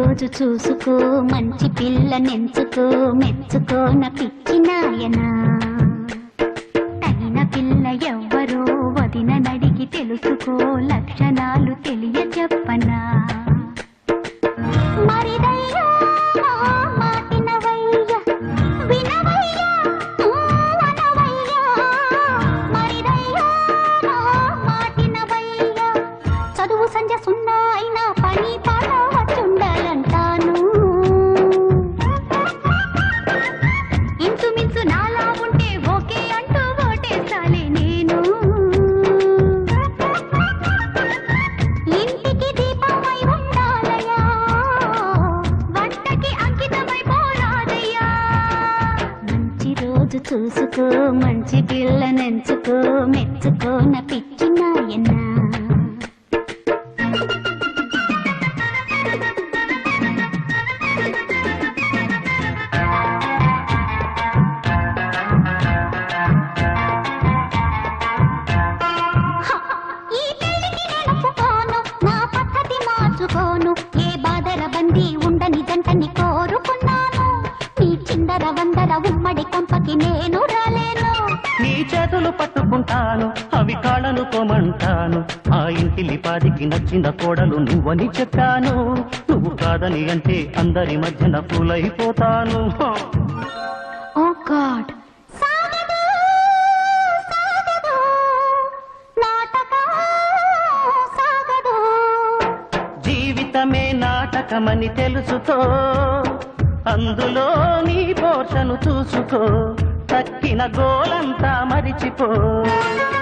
రోజు చూసుకో మంచి పిల్ల నెంచుకో మెచ్చుకో నా పిచ్చి నాయనా తగిన పిల్ల ఎవ్వరో వదిన నడిగి తెలుసుకో లక్షణాలు తెలియ చెప్పనా మరిదయ్యా మాటినవయ్యా వినవయ్యా ఊ అనవయ్యా మరిదయ్యా మాటినవయ్యా చదువు సంజ సున్నా అయినా పని పాట వచ్చుండాలంటాను ఇంచుమించు నాలా ఉంటే ఓకే అంటూ ఓటేస్తాలే నేను ఇంటికి దీపమై ఉండాలయ్యా వంటకి అంకితమై పోరాదయ్యా మంచి రోజు చూసుకో మంచి పిల్ల నెంచుకో మెచ్చుకో నా పిచ్చి నాయనా హ! ఈ పెళ్లికి నేను ఒప్పుకోను నా పద్ధతి మార్చుకోను ఏ బాధల బందీ ఉండని జంటని కోరుకున్నాను నీ చిందర వందర ఉమ్మడి కొంపకి నేను రాలేను నీ చేతులు పట్టుకుంటాను అవి కాళ్ళను తోమంటాను ఆ ఇంటి లిపాదికి నచ్చిన కోడలు నువ్వని చెప్పాను నువ్వు కాదని అంటే అందరి మధ్యన పూలైపోతాను ఓ గాడ్ సాగదు సాగదు నాటకం సాగదు జీవితమే నాటకమని తెలుసుకో అందులో నీ పోషను చూసుకో తక్కిన గోలంతా మరిచిపో